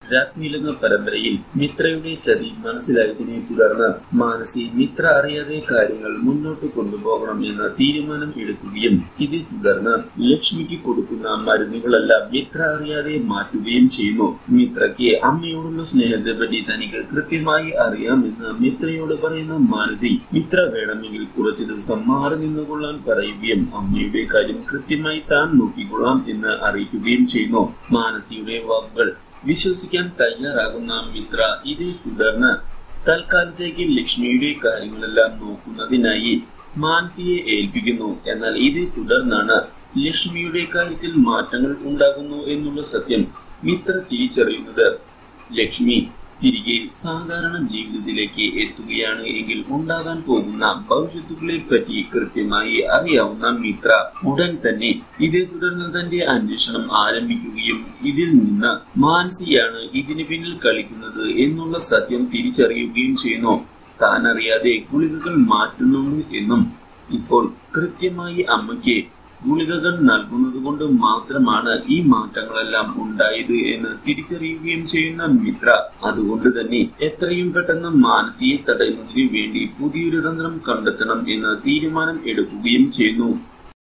രാത്മീലക പരമ്പരയിൽ മിത്രയുടെ ചതി മനസ്സിലായതിനെ തുടർന്ന് മാനസി മിത്ര അറിയാതെ കാര്യങ്ങൾ മുന്നോട്ട് കൊണ്ടുപോകണം എന്ന തീരുമാനം എടുക്കുകയും ഇതേ തുടർന്ന് ലക്ഷ്മിക്ക് കൊടുക്കുന്ന മരുന്നുകളെല്ലാം മിത്ര അറിയാതെ മാറ്റുകയും ചെയ്യുന്നു മിത്രയ്ക്ക് അമ്മയോടുള്ള സ്നേഹത്തെ പറ്റി തനിക്ക് കൃത്യമായി അറിയാമെന്ന് മിത്രയോട് പറയുന്ന മാനസി മിത്ര വേണമെങ്കിൽ കുറച്ചു ദിവസം മാറി നിന്നുകൊള്ളാൻ പറയുകയും അമ്മയുടെ കാര്യം കൃത്യമായി താൻ നോക്കിക്കൊള്ളാം എന്ന് അറിയിക്കുകയും ചെയ്യുന്നു മാനസിയുടെ വാക്കുകൾ വിശ്വസിക്കാൻ തയ്യാറാകുന്ന മിത്ര ഇതേ തുടർന്ന് തൽക്കാലത്തേക്ക് ലക്ഷ്മിയുടെ കാര്യങ്ങളെല്ലാം നോക്കുന്നതിനായി മാനസിയെ ഏൽപ്പിക്കുന്നു എന്നാൽ ഇതേ തുടർന്നാണ് ലക്ഷ്മിയുടെ കാര്യത്തിൽ മാറ്റങ്ങൾ ഉണ്ടാകുന്നു എന്നുള്ള സത്യം മിത്ര തിരിച്ചറിയുന്നത് ലക്ഷ്മി തിരികെ സാധാരണ ജീവിതത്തിലേക്ക് എത്തുകയാണ് എങ്കിൽ ഉണ്ടാകാൻ പോകുന്ന ഭവിഷ്യത്തുകളെ പറ്റി കൃത്യമായി അറിയാവുന്ന മിത്ര ഉടൻ തന്നെ ഇതേ തുടർന്ന് തന്റെ അന്വേഷണം ആരംഭിക്കുകയും ഇതിൽ നിന്ന് മാനസിയാണ് ഇതിന് പിന്നിൽ കളിക്കുന്നത് എന്നുള്ള സത്യം തിരിച്ചറിയുകയും ചെയ്യുന്നു താൻ അറിയാതെ ഗുളികകൾ മാറ്റുന്നുണ്ട് എന്നും ഇപ്പോൾ കൃത്യമായി അമ്മയ്ക്ക് ഗുളികകൾ നൽകുന്നത് കൊണ്ട് മാത്രമാണ് ഈ മാറ്റങ്ങളെല്ലാം ഉണ്ടായത് എന്ന് തിരിച്ചറിയുകയും ചെയ്യുന്ന മിത്ര അതുകൊണ്ട് തന്നെ എത്രയും പെട്ടെന്ന് മാനസിയെ തടയുന്നതിന് വേണ്ടി പുതിയൊരു തന്ത്രം കണ്ടെത്തണം എന്ന് തീരുമാനം എടുക്കുകയും ചെയ്യുന്നു